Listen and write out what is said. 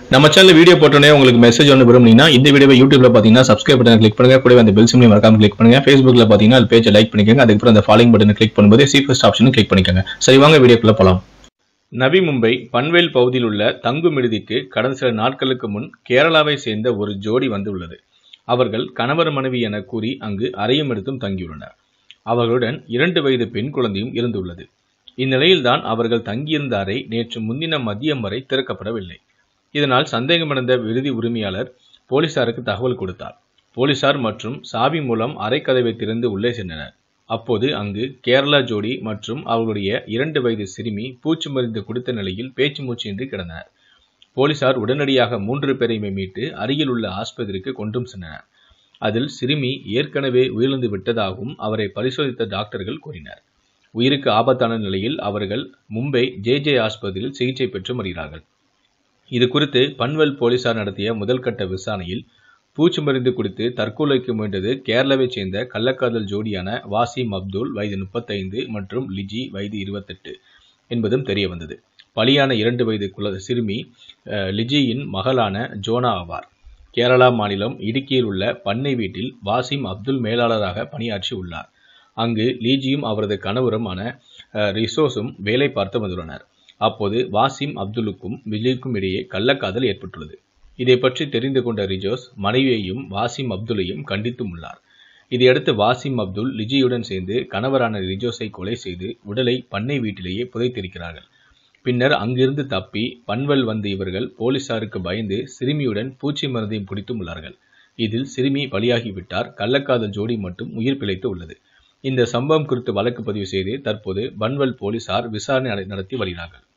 நம்ம channel video போட்டோன்னே உங்களுக்கு மெசேஜ் ஒன்று விரும்புனீங்கன்னா இந்த வீடியோவை யூடியூப்ல பார்த்தீங்கன்னா சப்ஸ்கிரைப் பட்டன் கிளிக் பண்ணுங்க கூடவே அந்த பெல் சிம்லையும் மறக்காம கிளிக் பண்ணுங்க ஃபேஸ்புக்ல பார்த்தீங்கன்னா அது பேஜை லைக் பண்ணிக்கோங்க அதுக்கப்புறம் அந்த ஃபாலோயிங் பட்டனை கிளிக் பண்ணும்போது சி ஃபர்ஸ்ட் ஆப்ஷனும் கிளிக் பண்ணிக்கோங்க சரி வாங்க வீடியோக்குள்ள போலாம் நவி மும்பை பன்வேல் பகுதியில் உள்ள தங்கும் விடுதிக்கு கடந்த சில நாட்களுக்கு முன் கேரளாவை சேர்ந்த ஒரு ஜோடி வந்துள்ளது அவர்கள் கணவர் மனைவி என கூறி அங்கு அறையும் எடுத்தும் தங்கியுள்ளனர் அவர்களுடன் இரண்டு வயது பெண் குழந்தையும் இருந்துள்ளது இந்நிலையில்தான் அவர்கள் தங்கியிருந்த அறை நேற்று முன்தின மதியம் வரை திறக்கப்படவில்லை இதனால் சந்தேகமடைந்த விடுதி உரிமையாளர் போலீசாருக்கு தகவல் கொடுத்தார் போலீசார் மற்றும் சாவி மூலம் அறைக்கதவை திறந்து உள்ளே சென்றனர் அப்போது அங்கு கேரளா ஜோடி மற்றும் அவர்களுடைய இரண்டு வயது சிறுமி பூச்சி மருந்து கொடுத்த நிலையில் பேச்சு மூச்சின்றி கிடந்தனர் போலீசார் உடனடியாக மூன்று பேரையுமே மீட்டு அருகில் உள்ள ஆஸ்பத்திரிக்கு கொண்டும் சென்றனர் அதில் சிறுமி ஏற்கனவே உயிரிழந்து விட்டதாகவும் அவரை பரிசோதித்த டாக்டர்கள் கூறினர் உயிருக்கு ஆபத்தான நிலையில் அவர்கள் மும்பை ஜே ஜே ஆஸ்பத்திரியில் சிகிச்சை பெற்று வருகிறார்கள் இது குறித்து பன்வல் போலீசார் நடத்திய முதல்கட்ட விசாரணையில் பூச்சி மருந்து குடித்து தற்கொலைக்கு முயன்றது கேரளாவைச் சேர்ந்த கள்ளக்காதல் ஜோடியான வாசிம் அப்துல் வயது முப்பத்தைந்து மற்றும் லிஜி வயது இருபத்தெட்டு என்பதும் தெரிய வந்தது பலியான இரண்டு வயது குல சிறுமி அஹ், லிஜியின் மகளான ஜோனா ஆவார் கேரளா மாநிலம் இடுக்கியில் உள்ள பண்ணை வீட்டில் வாசிம் அப்துல் மேலாளராக பணியாற்றி உள்ளார் அங்கு லீஜியும் அவரது கணவருமான அஹ், ரிசோஸும் வேலை பார்த்து வந்துள்ளனர் அப்போது வாசிம் அப்துலுக்கும் விஜய்க்கும் இடையே கள்ளக்காதல் ஏற்பட்டுள்ளது இதை பற்றி தெரிந்து கொண்ட ரிஜோஸ் மனைவியையும் வாசிம் அப்துலையும் கண்டித்தும் உள்ளார் இதையடுத்து வாசிம் அப்துல் லிஜியுடன் சேர்ந்து கணவரான ரிஜோஸை கொலை செய்து உடலை பண்ணை வீட்டிலேயே புதைத்திருக்கிறார்கள் பின்னர் அங்கிருந்து தப்பி பன்வல் வந்த இவர்கள் போலீசாருக்கு பயந்து சிறுமியுடன் பூச்சி மருந்தையும் குடித்தும் உள்ளார்கள் இதில் சிறுமி பலியாகிவிட்டார் கள்ளக்காதல் ஜோடி மட்டும் உயிர் பிழைத்து உள்ளது இந்த சம்பவம் குறித்து வழக்கு பதிவு செய்து தற்போது பன்வல் போலீசார் விசாரணை நட- நடத்தி வருகிறார்கள்